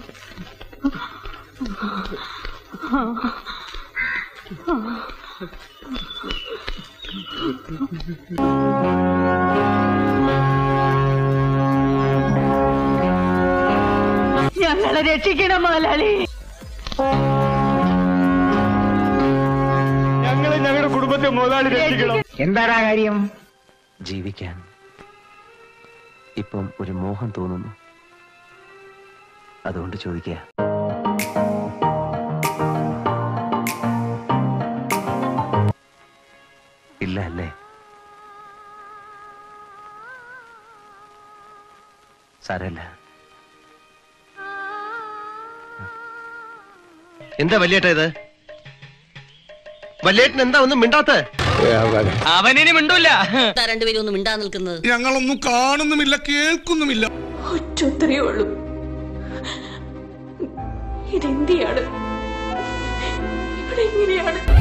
ഞങ്ങളെ രക്ഷിക്കണം മുതലാളി ഞങ്ങളെ ഞങ്ങളുടെ കുടുംബത്തെ മുതലാളി രക്ഷിക്കണം എന്താടാ കാര്യം ജീവിക്കാൻ ഇപ്പം ഒരു മോഹം തോന്നുന്നു അതുകൊണ്ട് ചോദിക്കുക ഇല്ല അല്ലേ സാരല്ല എന്താ വല്യേട്ട ഇത് വല്യേട്ടൻ എന്താ ഒന്നും മിണ്ടാത്ത അവനിനി മിണ്ടൂല രണ്ടുപേരും ഒന്നും മിണ്ടാ നിൽക്കുന്നത് ഞങ്ങളൊന്നും കാണുന്നുമില്ല കേൾക്കുന്നുമില്ല ഒറ്റൊത്തരേ ഉള്ളൂ ഇതെന്തിയാണ് ഇവിടെ എങ്ങനെയാണ്